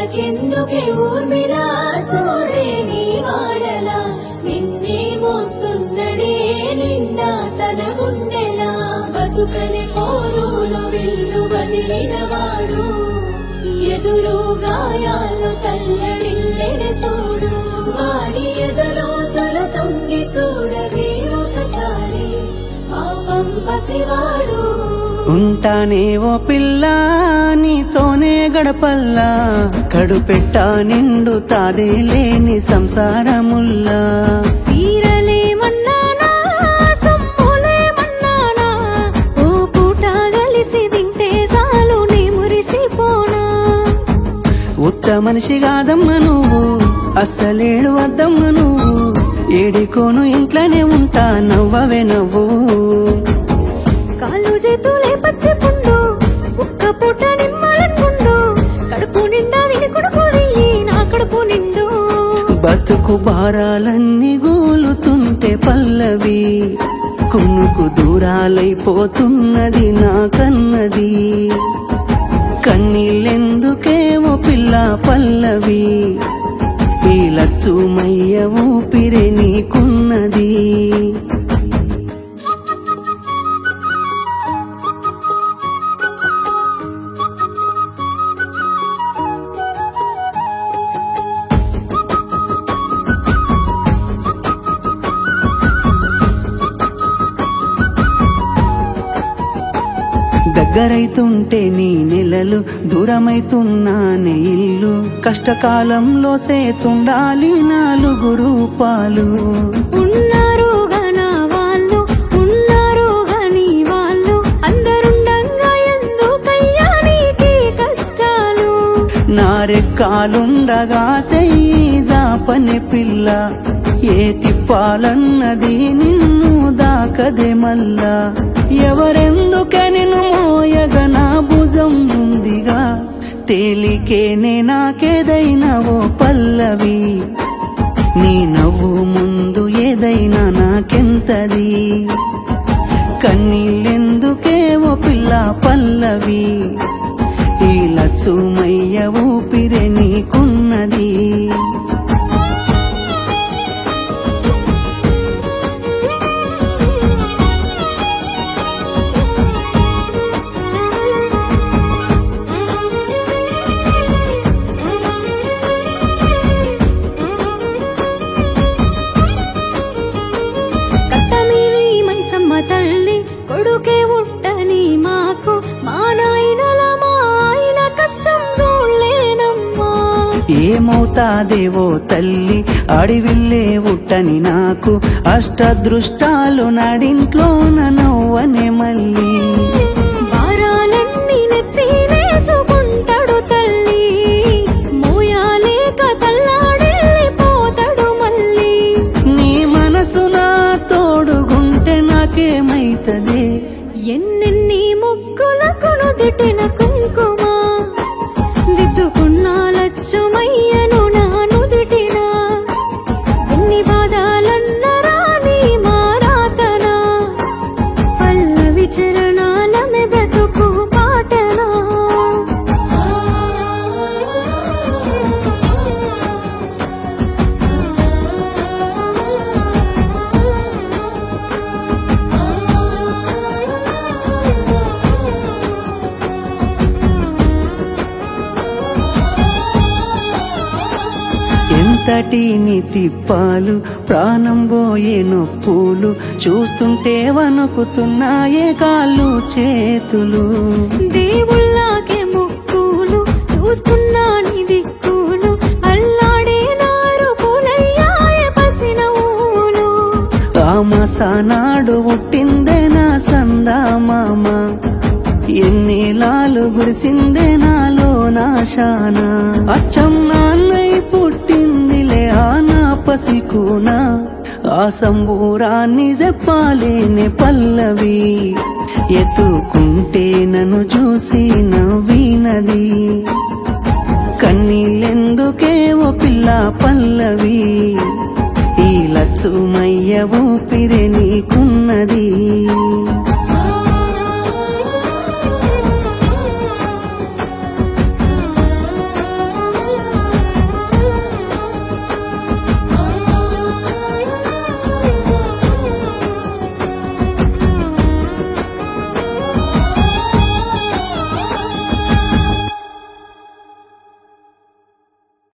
మనకెందుకే ఊర్మిళ సోడే నీ వాడలా నిన్నే మోస్తున్నడే నిండా తన గుండెలా బతుకని పోరులో విల్లు వదిలినవాడు ఎదురు గాయాలు తల్లడిల్లెన సూడు వాడి ఎదలో తల తొంగి చూడవే ఒకసారి పాపం పసివాడు ఉంటానే ఓ పిల్ల నీతోనే గడపల్లా కడుపెట్టా నిండు తాదే లేని సంసారముల్లా సీరలేమన్నానా సొమ్ములేమన్నానా ఓ పూట కలిసి తింటే చాలు నీ మురిసిపోనా ఉత్త మనిషి కాదమ్మ నువ్వు అస్సలేడు వద్దమ్మ నువ్వు ఏడికోను ఇంట్లోనే ఉంటా నవ్వవే నవ్వు కాళ్ళు చేతులే పచ్చి పుండు ఒక్క పూట నిమ్మలకుండు కడుపు నిండా విని కొడుకు నా కడుపు నిండు బతుకు భారాలన్నీ గూలుతుంటే పల్లవి కునుకు దూరాలైపోతున్నది నా కన్నది కన్నీళ్ళెందుకేమో పిల్ల పల్లవి ఈ లచ్చుమయ్య ఊపిరి నీకున్నది దగ్గరైతుంటే నీ నెలలు దూరమైతున్నానే ఇల్లు కష్టకాలంలో సేతుండాలి నాలుగు పాలు ఉన్నారు గన వాళ్ళు ఉన్నారు గని వాళ్ళు అందరుండంగా ఎందుకయ్యా నీకి కష్టాలు నారెక్కాలుండగా సెయ్యి జాపని పిల్ల ఏ తిప్పాలన్నది నిన్ను దాకదే మల్లా ఎవరెందుకని మోయగ నా భుజం ఉందిగా తేలికేనే నాకేదైనా ఓ పల్లవి నీ నవ్వు ముందు ఏదైనా నాకెంతది కన్నీళ్ళెందుకే ఓ పిల్ల పల్లవి ఈ లచ్చుమయ్య ఊపిరి నీకున్నది కట్టమీది మైసమ్మ తల్లి కొడుకే ఉట్టని మాకు మా నాయనల మా ఆయన కష్టం చూడలేనమ్మా ఏమవుతాదేవో తల్లి అడివిల్లే ఉట్టని నాకు అష్టదృష్టాలు నాడింట్లోన నవ్వనే మళ్ళీ భారాలన్నీ నెత్తినేసుకుంటాడు తల్లి మోయాలేక తల్లాడెళ్ళిపోతాడు మళ్ళీ నీ మనసు నా తోడుగుంటే నాకేమైతదే ఎన్నెన్ని ముగ్గులకు నుదిటిన కుంకుమ దిద్దుకున్న లచ్చుమయ్యను నా నుదిటిన ఎన్ని బాధాలన్నరా నీ మారాతనా పల్లవి చరణాల మె బ్రతుకు పాటనా ఎంతటి నీ తిప్పాలు ప్రాణం పోయే నొప్పులు చూస్తుంటే వణుకుతున్నాయే కాళ్ళు చేతులు దేవుళ్ళకే ముక్కులు చూస్తున్నా నీ దిక్కులు అల్లాడే నారు పులయ్యాయ పసిన ఊలు ఆమసనాడు పుట్టిందే నా సందా మామ ఎన్నేలాలు గురిసిందే నాలో నాశాన అచ్చం నాన్నై పుట్టిందిలే ఆ నా పసికూన ఆ సంబూరాన్ని చెప్పాలేనే పల్లవి ఎత్తుకుంటే నన్ను చూసి నవ్వినది కన్నీళ్ళెందుకే ఓ పిల్ల పల్లవి ఈ లచ్చుమయ్య ఊపిరి నీకున్నది